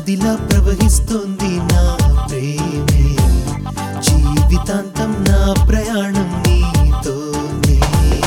నదిలా ప్రవహిస్తోంది నా ప్రేమే జీవితాంతం నా ప్రయాణం నీతోనే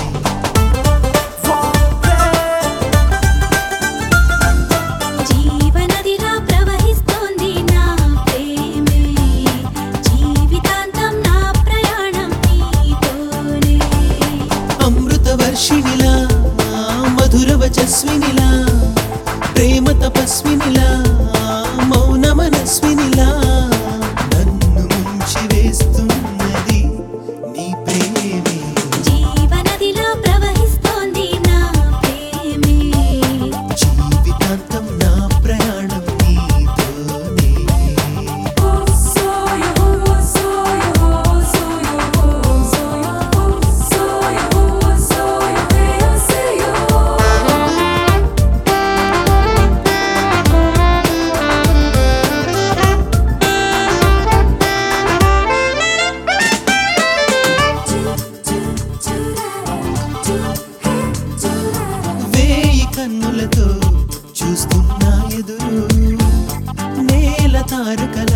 జీవనదిలా ప్రవహిస్తోంది నా ప్రేమే జీవితాంతం నా ప్రయాణం నీతోనే అమృత వర్షిణిలా మధుర వచస్వినిలా ప్రేమ తపస్వినిలా మౌన మనస్వినిలా నన్ను ముంచి వేస్తున్నది నీ ప్రేమే జీవనదిలా ప్రవహిస్తోంది నా ప్రేమే జీవితాంతం నా ప్రయాణం నీతోనే వేయి కన్నులతో చూస్తున్నా ఎదురు నేల తారకల